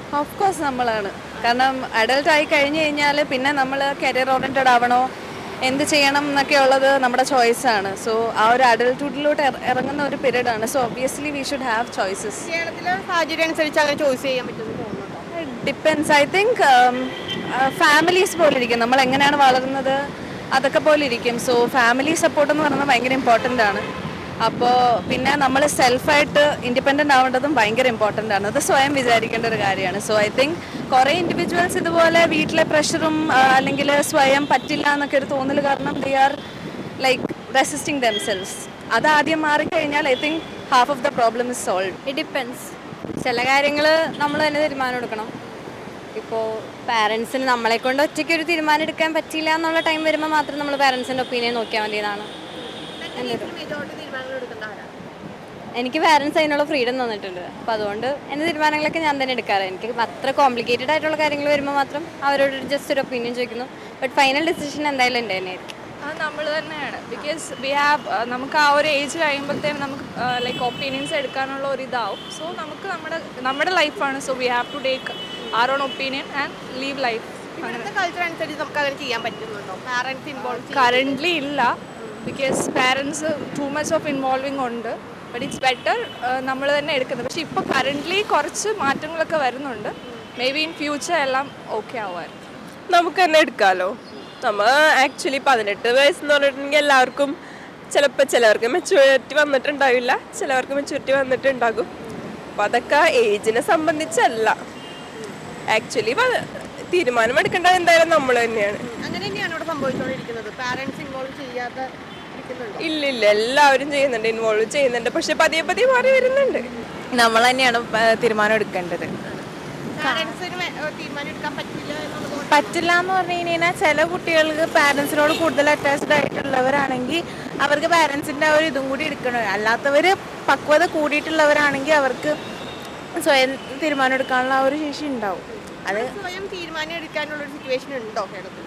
Of course നമ്മളാണ് കാരണം adult ആയി കഴിഞ്ഞു കഴിഞ്ഞാൽ പിന്നെ നമ്മൾ കരിയർ ഓറിയൻറ്റഡ് ആവണോ എന്ത് ചെയ്യണം എന്നൊക്കെ ഉള്ളത് നമ്മുടെ ചോയ്സാണ് സോ ആ ഒരു അഡൽട്ട്ഹുഡിലോട്ട് ഇറങ്ങുന്ന ഒരു പീരീഡ് ആണ് so obviously we should have choices കേരളത്തിലെ സാഹചര്യം അനുസരിച്ച് അങ്ങനെ ചോയ്സ് ചെയ്യാൻ പറ്റുമെന്ന് തോന്നുന്നുണ്ടോ ഡിപ്പെൻസ് ഐ തിങ്ക് ഫാമിലീസ് പോലെ ഇരിക്കും നമ്മൾ എങ്ങനെയാണ് വളരുന്നത് അതൊക്കെ പോലെ ഇരിക്കും സോ ഫാമിലി സപ്പോർട്ട് എന്ന് പറയുന്നത് ഭയങ്കര ഇമ്പോർട്ടൻ്റ് ആണ് അപ്പോൾ പിന്നെ നമ്മൾ സെൽഫായിട്ട് ഇൻഡിപെൻഡൻ്റ് ആവേണ്ടതും ഭയങ്കര ഇമ്പോർട്ടൻ്റ് ആണ് അത് സ്വയം വിചാരിക്കേണ്ട ഒരു കാര്യമാണ് സോ ഐ തിങ്ക് കുറേ ഇൻഡിവിജ്വൽസ് ഇതുപോലെ വീട്ടിലെ പ്രഷറും അല്ലെങ്കിൽ സ്വയം പറ്റില്ല എന്നൊക്കെ ഒരു തോന്നൽ കാരണം they are like resisting themselves അത് ആദ്യം മാറിക്കഴിഞ്ഞാൽ I think half of the problem is solve it depends ചില കാര്യങ്ങൾ നമ്മൾ തന്നെ തീരുമാനം എടുക്കണം ഇപ്പോൾ പാരൻസിന് നമ്മളെ കൊണ്ട് ഒറ്റയ്ക്ക് ഒരു തീരുമാനം എടുക്കാൻ പറ്റില്ല എന്നുള്ള ടൈം വരുമ്പോൾ മാത്രം നമ്മൾ പാരൻസിൻ്റെ ഒപ്പീനിയൻ നോക്കിയാൽ മതി എന്നാണ് മെജോറിറ്റി തീരുമാനങ്ങൾ എടുക്കേണ്ട ആരാ എനിക്ക് പാരൻസ് അതിനുള്ള ഫ്രീഡം തന്നിട്ടുണ്ട് അപ്പോൾ അതുകൊണ്ട് എൻ്റെ തീരുമാനങ്ങളൊക്കെ ഞാൻ തന്നെ എടുക്കാറ് എനിക്ക് അത്ര കോംപ്ലിക്കേറ്റഡ് ആയിട്ടുള്ള കാര്യങ്ങൾ വരുമ്പോൾ മാത്രം അവരോട് ജസ്റ്റ് ഒരു ഒപ്പീനിയൻ ചോദിക്കുന്നു ബട്ട് ഫൈനൽ ഡിസിഷൻ എന്തായാലും എൻ്റെ തന്നെ ആയിരിക്കും അത് നമ്മൾ തന്നെയാണ് ബിക്കോസ് വി ഹാവ് നമുക്ക് ആ ഒരു ഏജ് കഴിയുമ്പോഴത്തേനും നമുക്ക് ലൈക്ക് ഒപ്പീനിയൻസ് എടുക്കാനുള്ള ഒരു ഇതാവും സോ നമുക്ക് നമ്മുടെ നമ്മുടെ ലൈഫാണ് so we have to take our own opinion and live life ഇവിടുത്തെ കൾച്ചർ അനുസരിച്ച് നമുക്ക് അങ്ങനെ ചെയ്യാൻ പറ്റുന്നുണ്ടോ പാരന്റ്സ് ഇൻവോൾവ് കറൻ്റ്ലി ഇല്ല because parents too much of involving ഉണ്ട് ബട്ട് ഇറ്റ്സ് ബെറ്റർ നമ്മൾ തന്നെ എടുക്കുന്നത് പക്ഷേ ഇപ്പോൾ കറൻ്റ്ലി കുറച്ച് മാറ്റങ്ങളൊക്കെ വരുന്നുണ്ട് മേ ബി ഇൻ ഫ്യൂച്ചർ എല്ലാം ഓക്കെ ആവാൻ നമുക്ക് തന്നെ എടുക്കാമല്ലോ നമ്മൾ ആക്ച്വലി പതിനെട്ട് വയസ്സെന്ന് പറഞ്ഞിട്ടുണ്ടെങ്കിൽ എല്ലാവർക്കും ചിലപ്പോൾ ചിലവർക്ക് മെച്യൂരിറ്റി വന്നിട്ടുണ്ടാവില്ല ചിലവർക്ക് മെച്യൂരിറ്റി വന്നിട്ടുണ്ടാകും അപ്പോൾ അതൊക്കെ ഏജിനെ സംബന്ധിച്ചല്ല ആക്ച്വലി തീരുമാനം എടുക്കേണ്ടത് എന്തായാലും നമ്മൾ തന്നെയാണ് അങ്ങനെ തന്നെയാണ് ഇവിടെ സംഭവിച്ചുകൊണ്ടിരിക്കുന്നത് പാരന്റ്സ് ഇൻവോൾവ് ചെയ്യാതെ ഇരിക്കുന്നുണ്ടോ ഇല്ല ഇല്ല എല്ലാവരും ചെയ്യുന്നുണ്ട് ഇൻവോൾവ് ചെയ്യുന്നുണ്ട് പക്ഷെ പതിയെ പതിയെ മാറി വരുന്നുണ്ട് നമ്മൾ തന്നെയാണ് തീരുമാനം എടുക്കേണ്ടത് പാരന്റ്സിന് തീരുമാനം എടുക്കാൻ പറ്റില്ല എന്നുള്ളത് കൊണ്ട് പറ്റില്ല എന്ന് പറഞ്ഞു കഴിഞ്ഞാൽ ചില കുട്ടികൾക്ക് പാരൻസിനോട് കൂടുതൽ അറ്റാച്ച്ഡ് ആയിട്ടുള്ളവരാണെങ്കിൽ അവർക്ക് പാരൻസിൻ്റെ ആ ഒരു ഇതും കൂടി എടുക്കണം അല്ലാത്തവർ പക്വത കൂടിയിട്ടുള്ളവരാണെങ്കിൽ അവർക്ക് സ്വയം തീരുമാനം എടുക്കാനുള്ള ആ ഒരു ശേഷി ഉണ്ടാവും അത് സ്വയം തീരുമാനം എടുക്കാനുള്ള ഒരു സിറ്റുവേഷൻ ഉണ്ടോ കേരളത്തിൽ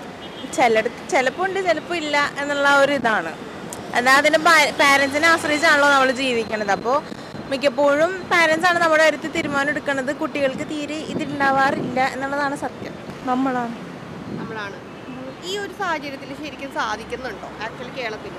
ചിലടത്ത് ചിലപ്പോൾ ഉണ്ട് ചിലപ്പോൾ ഇല്ല എന്നുള്ള ആ ഒരു ഇതാണ് എന്നാൽ അതിന് പാരൻസിനെ ആശ്രയിച്ചാണല്ലോ നമ്മൾ ജീവിക്കണത് അപ്പോൾ മിക്കപ്പോഴും പാരൻസ് ആണ് നമ്മുടെ അടുത്ത് തീരുമാനം എടുക്കുന്നത് കുട്ടികൾക്ക് തീരെ ഇതിണ്ടാവാറില്ല എന്നുള്ളതാണ് സത്യം നമ്മളാണ് നമ്മളാണ് ഈ ഒരു സാഹചര്യത്തിൽ ശരിക്കും സാധിക്കുന്നുണ്ടോ ആക്ച്വലി കേരളത്തിൽ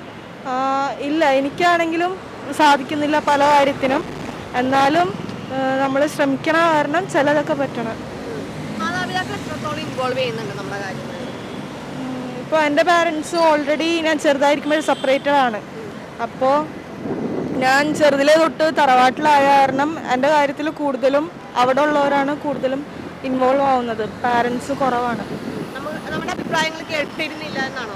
ഇല്ല എനിക്കാണെങ്കിലും സാധിക്കുന്നില്ല പല കാര്യത്തിനും എന്നാലും നമ്മൾ ശ്രമിക്കണ കാരണം ചിലതൊക്കെ പറ്റണം മാതാപിതാക്കൾ എത്രത്തോളം ഇൻവോൾവ് ചെയ്യുന്നുണ്ട് നമ്മുടെ കാര്യങ്ങളിൽ ഇപ്പോൾ എൻ്റെ പാരൻസ് ഓൾറെഡി ഞാൻ ചെറുതായിരിക്കുമ്പോൾ സെപ്പറേറ്റഡ് ആണ് അപ്പോൾ ഞാൻ ചെറുതിലേ തൊട്ട് തറവാട്ടിലായ കാരണം എൻ്റെ കാര്യത്തിൽ കൂടുതലും അവിടെ ഉള്ളവരാണ് കൂടുതലും ഇൻവോൾവ് ആവുന്നത് പാരൻസ് കുറവാണ് നമ്മൾ നമ്മുടെ അഭിപ്രായങ്ങൾ കേട്ടിരുന്നില്ല എന്നാണോ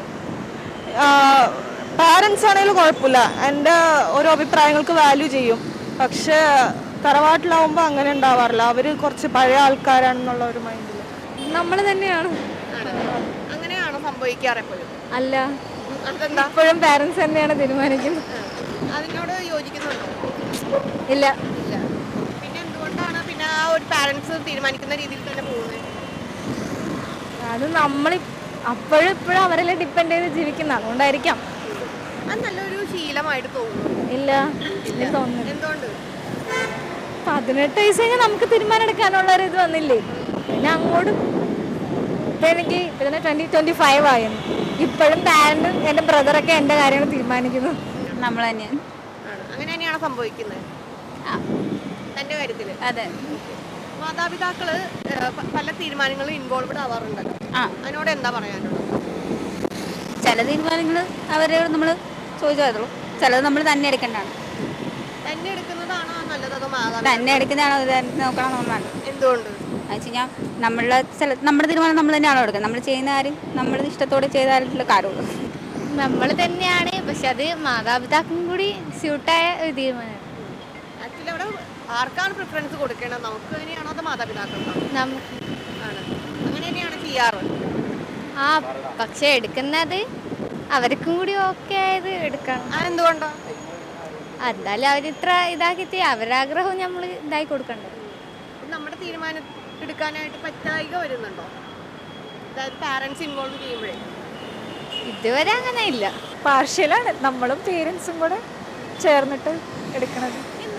പാരൻസ് ആണെങ്കിലും കുഴപ്പമില്ല എൻ്റെ ഓരോ അഭിപ്രായങ്ങൾക്ക് വാല്യൂ ചെയ്യും പക്ഷേ തറവാട്ടിലാവുമ്പോൾ അങ്ങനെ ഉണ്ടാവാറില്ല അവർ കുറച്ച് പഴയ ആൾക്കാരാണെന്നുള്ള ഒരു മൈൻഡിൽ നമ്മൾ തന്നെയാണ് ആണ് അങ്ങനെയാണോ സംഭവിക്കാറ് എപ്പോഴും അല്ല അതെന്താ ഇപ്പോഴും പാരൻസ് തന്നെയാണ് തീരുമാനിക്കുന്നത് അതിനോട് യോജിക്കുന്നുണ്ടോ ഇല്ല ഇല്ല പിന്നെ എന്തുകൊണ്ടാണ് പിന്നെ ആ ഒരു പാരന്റ്സ് തീരുമാനിക്കുന്ന രീതിയിൽ തന്നെ പോകുന്നത് അത് നമ്മൾ അപ്പോഴും ഇപ്പോഴും അവരെല്ലാം ഡിപ്പെൻഡ് ചെയ്ത് ജീവിക്കുന്ന അതുകൊണ്ടായിരിക്കാം അത് നല്ലൊരു ശീലമായിട്ട് തോന്നുന്നു ഇല്ല എനിക്ക് തോന്നുന്നില്ല എന്തുകൊണ്ട് പതിനെട്ട് വയസ്സ് കഴിഞ്ഞാൽ നമുക്ക് തീരുമാനം എടുക്കാനുള്ള ഒരു ഇത് വന്നില്ലേ പിന്നെ അങ്ങോട്ട് ഇപ്പം എനിക്ക് ഇപ്പം തന്നെ ട്വൻറ്റി ട്വൻറ്റി ഫൈവ് ആയിരുന്നു ഇപ്പോഴും പാരൻറ്റും എൻ്റെ ബ്രദറൊക്കെ എൻ്റെ കാര്യങ്ങൾ തീരുമാനിക്കുന്നു നമ്മൾ തന്നെയാണ് ആണ് അങ്ങനെ തന്നെയാണ് സംഭവിക്കുന്നത് തന്റെ കാര്യത്തില് അതെ മാതാപിതാക്കള് ഏഹ്, പ- പല തീരുമാനങ്ങളും ഇൻവോൾവഡ് ആവാറുണ്ടല്ലോ ആ. അതിനോട് എന്താ പറയാനുള്ളത് ചില തീരുമാനങ്ങൾ അവരോട് നമ്മൾ ചോദിച്ചതോ ചിലത് നമ്മൾ തന്നെ എടുക്കേണ്ടതാണ് തന്നെ എടുക്കുന്നതാണോ നല്ലത് അതോ മാതാപിതാക്കൾ തന്നെ എടുക്കുന്നതാണോ ഇത് നോക്കണം എന്നുള്ളതാണ് എന്തുകൊണ്ട് എന്ന് വെച്ച് കഴിഞ്ഞാൽ നമ്മളുടെ ചില നമ്മുടെ തീരുമാനം നമ്മൾ തന്നെയാണോ എടുക്കുന്നത് നമ്മൾ ചെയ്യുന്ന കാര്യം നമ്മുടെ ഇഷ്ടത്തോടെ ചെയ്താലുള്ള കാര്യമുള്ളൂ നമ്മൾ തന്നെയാണ് പക്ഷെ അത് മാതാപിതാക്കളും കൂടി സ്യൂട്ടായ ഒരു തീരുമാനം ആക്ച്വലി അവിടെ ആർക്കാണ് പ്രിഫറൻസ് കൊടുക്കേണ്ടത് നമുക്ക് തന്നെയാണോ അതോ മാതാപിതാക്കൾക്കാണോ നമുക്ക് ആണ് അങ്ങനെ തന്നെയാണ് ചെയ്യാറ് ആ പക്ഷെ എടുക്കുന്നത് അവർക്കും കൂടി ഓക്കെ ആയത് എടുക്കണം അതെന്തുകൊണ്ടോ എന്തായാലും അവർ ഇത്ര ഇതാക്കിയിട്ട് അവരുടെ ആഗ്രഹവും നമ്മൾ ഇതാക്കി കൊടുക്കണ്ടേ നമ്മുടെ തീരുമാനം എടുക്കാനായിട്ട് പറ്റായിക വരുന്നുണ്ടോ അതായത് പാരന്റ്സ് ഇൻവോൾവ് ചെയ്യുമ്പോഴേ ഇതുവരെ അങ്ങനെ ഇല്ല പാർഷ്യലാണ് നമ്മളും പേരൻസും കൂടെ ചേർന്നിട്ട് എടുക്കണത് എന്തുകൊണ്ടാണ്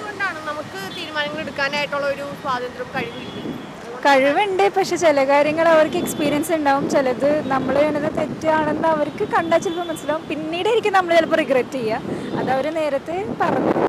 നമുക്ക് തീരുമാനങ്ങൾ എടുക്കാനായിട്ടുള്ള ഒരു സ്വാതന്ത്ര്യം കഴിവില്ല കഴിവുണ്ട് പക്ഷെ ചില കാര്യങ്ങൾ അവർക്ക് എക്സ്പീരിയൻസ് ഉണ്ടാവും ചിലത് നമ്മൾ ചെയ്യണത് തെറ്റാണെന്ന് അവർക്ക് കണ്ടാൽ ചിലപ്പോൾ മനസ്സിലാവും പിന്നീടായിരിക്കും നമ്മൾ ചിലപ്പോൾ റിഗ്രറ്റ് ചെയ്യുക അത് അവർ നേരത്തെ പറഞ്ഞു